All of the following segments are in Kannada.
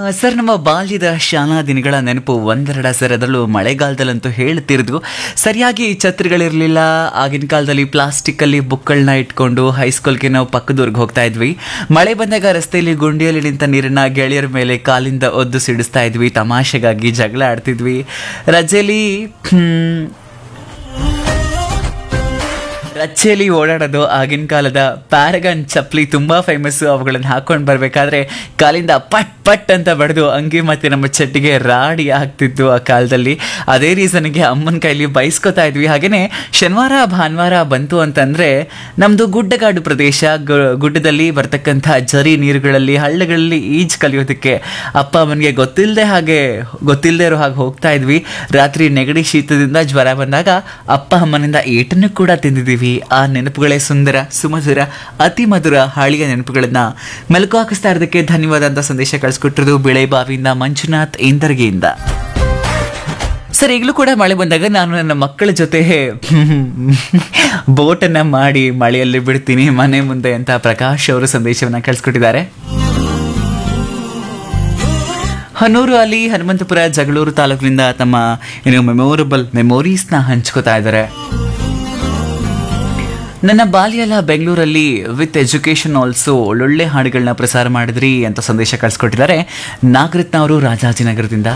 ಸರ್ ನಮ್ಮ ಬಾಲ್ಯದ ಶಾಲಾ ದಿನಗಳ ನೆನಪು ಒಂದೆರಡ ಸರ್ ಅದರಲ್ಲೂ ಮಳೆಗಾಲದಲ್ಲಂತೂ ಹೇಳ್ತಿರ್ದು ಸರಿಯಾಗಿ ಛತ್ರಿಗಳಿರಲಿಲ್ಲ ಆಗಿನ ಕಾಲದಲ್ಲಿ ಪ್ಲಾಸ್ಟಿಕ್ಕಲ್ಲಿ ಬುಕ್ಗಳನ್ನ ಇಟ್ಕೊಂಡು ಹೈಸ್ಕೂಲ್ಗೆ ನಾವು ಪಕ್ಕದೂರ್ಗೆ ಹೋಗ್ತಾ ಇದ್ವಿ ಮಳೆ ಬಂದಾಗ ರಸ್ತೆಯಲ್ಲಿ ಗುಂಡಿಯಲ್ಲಿ ನಿಂತ ನೀರನ್ನ ಗೆಳೆಯರ ಮೇಲೆ ಕಾಲಿಂದ ಒದ್ದು ಸಿಡಿಸ್ತಾ ಇದ್ವಿ ತಮಾಷೆಗಾಗಿ ಜಗಳ ಆಡ್ತಿದ್ವಿ ರಜೆಯಲ್ಲಿ ಹ್ಮ್, ರಚ್ಚೆಯಲ್ಲಿ ಓಡಾಡೋದು ಆಗಿನ ಕಾಲದ ಪ್ಯಾರಗನ್ ಚಪ್ಪಲಿ ತುಂಬಾ ಫೇಮಸ್ ಅವುಗಳನ್ನು ಹಾಕೊಂಡು ಬರಬೇಕಾದ್ರೆ ಕಾಲಿಂದ ಪಟ್ ಪಟ್ ಅಂತ ಬಡ್ದು ಅಂಗಿ ಮತ್ತೆ ನಮ್ಮ ಚಟ್ಟಿಗೆ ರಾಡಿ ಆಗ್ತಿತ್ತು ಆ ಕಾಲದಲ್ಲಿ ಅದೇ ರೀಸನ್ಗೆ ಅಮ್ಮನ ಕೈಲಿ ಬೈಸ್ಕೊತಾ ಇದ್ವಿ ಹಾಗೇನೆ ಶನಿವಾರ ಭಾನುವಾರ ಬಂತು ಅಂತಂದ್ರೆ ನಮ್ದು ಗುಡ್ಡಗಾಡು ಪ್ರದೇಶ ಗು- ಗುಡ್ಡದಲ್ಲಿ ಬರ್ತಕ್ಕಂಥ ಜರಿ ನೀರುಗಳಲ್ಲಿ ಹಳ್ಳಗಳಲ್ಲಿ ಈಜ್ ಕಲಿಯೋದಕ್ಕೆ ಅಪ್ಪ ಅಮ್ಮನಿಗೆ ಗೊತ್ತಿಲ್ಲದೆ ಹಾಗೆ ಗೊತ್ತಿಲ್ಲದೆ ಇರೋ ಹಾಗೆ ಹೋಗ್ತಾ ಇದ್ವಿ ರಾತ್ರಿ ನೆಗಡಿ ಶೀತದಿಂದ ಜ್ವರ ಬಂದಾಗ ಅಪ್ಪ ಅಮ್ಮನಿಂದ ಏಟನ್ನು ಕೂಡ ತಿಂದಿದ್ದೀವಿ ಆ ನೆನಪುಗಳೇ ಸುಂದರ ಸುಮಧುರ ಅತಿ ಮಧುರ ಹಾಳಿಯ ನೆನಪುಗಳನ್ನ ಮೆಲುಕು ಹಾಕಿಸ್ತಾ ಇರೋದಕ್ಕೆ ಧನ್ಯವಾದ ಅಂತ ಸಂದೇಶ ಕಳಿಸ್ಕೊಟ್ಟಿರೋದು ಬಿಳೆಬಾವಿಯಿಂದ ಮಂಜುನಾಥ್ ಇಂದರ್ಗಿಯಿಂದ ಸರ್ ಈಗಲೂ ಕೂಡ ಮಳೆ ಬಂದಾಗ ನಾನು ನನ್ನ ಮಕ್ಕಳ ಜೊತೆ ಬೋಟನ್ನ ಮಾಡಿ ಮಳೆಯಲ್ಲಿ ಬಿಡ್ತೀನಿ ಮನೆ ಮುಂದೆ ಅಂತ ಪ್ರಕಾಶ್ ಅವರು ಸಂದೇಶವನ್ನ ಕಳಿಸ್ಕೊಟ್ಟಿದ್ದಾರೆ ಹನೂರು ಅಲ್ಲಿ ಹನುಮಂತಪುರ ಜಗಳೂರು ತಾಲೂಕಿನಿಂದ ತಮ್ಮ ಏನು ಮೆಮೊರಬಲ್ ಮೆಮೊರೀಸ್ನ ಹಂಚ್ಕೋತಾ ಇದ್ದಾರೆ ನನ್ನ ಬಾಲ್ಯ ಎಲ್ಲ ಬೆಂಗಳೂರಲ್ಲಿ ವಿತ್ ಎಜುಕೇಶನ್ ಆಲ್ಸೋ ಒಳ್ಳೊಳ್ಳೆ ಹಾಡುಗಳನ್ನ ಪ್ರಸಾರ ಮಾಡಿದ್ರಿ ಅಂತ ಸಂದೇಶ ಕಳಿಸ್ಕೊಟ್ಟಿದ್ದಾರೆ ನಾಗರತ್ನ ಅವರು ರಾಜಾಜಿನಗರದಿಂದ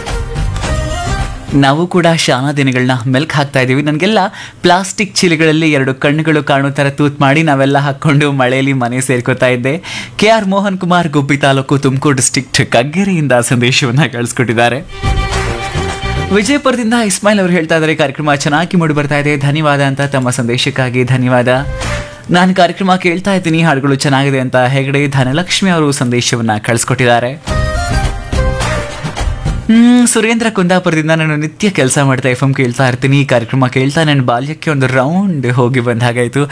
ನಾವು ಕೂಡ ಶಾಲಾ ದಿನಗಳನ್ನ ಮೆಲ್ಕ್ ಹಾಕ್ತಾ ಇದೀವಿ ನನಗೆಲ್ಲ ಪ್ಲಾಸ್ಟಿಕ್ ಚೀಲಗಳಲ್ಲಿ ಎರಡು ಕಣ್ಣುಗಳು ಕಾಣೋ ಥರ ತೂತ್ ಮಾಡಿ ನಾವೆಲ್ಲ ಹಾಕ್ಕೊಂಡು ಮಳೆಯಲ್ಲಿ ಮನೆ ಸೇರ್ಕೋತಾ ಇದ್ದೆ K R Mohan Kumar Gubbi taluk Tumakuru district ಕಗ್ಗೆರೆಯಿಂದ ಸಂದೇಶವನ್ನ ಕಳಿಸ್ಕೊಟ್ಟಿದ್ದಾರೆ ವಿಜಯಪುರದಿಂದ ಇಸ್ಮಾಯಿಲ್ ಅವರು ಹೇಳ್ತಾ ಇದ್ದಾರೆ ಕಾರ್ಯಕ್ರಮ ಚೆನ್ನಾಗಿ ಮೂಡಿ ಬರ್ತಾ ಇದೆ ಧನ್ಯವಾದ ಅಂತ ತಮ್ಮ ಸಂದೇಶಕ್ಕಾಗಿ ಧನ್ಯವಾದ ನಾನು ಕಾರ್ಯಕ್ರಮ ಕೇಳ್ತಾ ಇದ್ದೀನಿ ಹಾಡುಗಳು ಚೆನ್ನಾಗಿದೆ ಅಂತ ಹೆಗಡೆ ಧನಲಕ್ಷ್ಮಿ ಅವರು ಸಂದೇಶವನ್ನ ಕಳಿಸ್ಕೊಟ್ಟಿದ್ದಾರೆ ಹ್ಮ್ ಸುರೇಂದ್ರ ಕುಂದಾಪುರದಿಂದ ನಾನು ನಿತ್ಯ ಕೆಲಸ ಮಾಡ್ತಾ ಎಫ್ ಎಂ ಕೇಳ್ತಾ ಇರ್ತೀನಿ ಈ ಕಾರ್ಯಕ್ರಮ ಕೇಳ್ತಾ ನನ್ನ ಬಾಲ್ಯಕ್ಕೆ ಒಂದು ರೌಂಡ್ ಹೋಗಿ ಬಂದ ಹಾಗಾಯ್ತು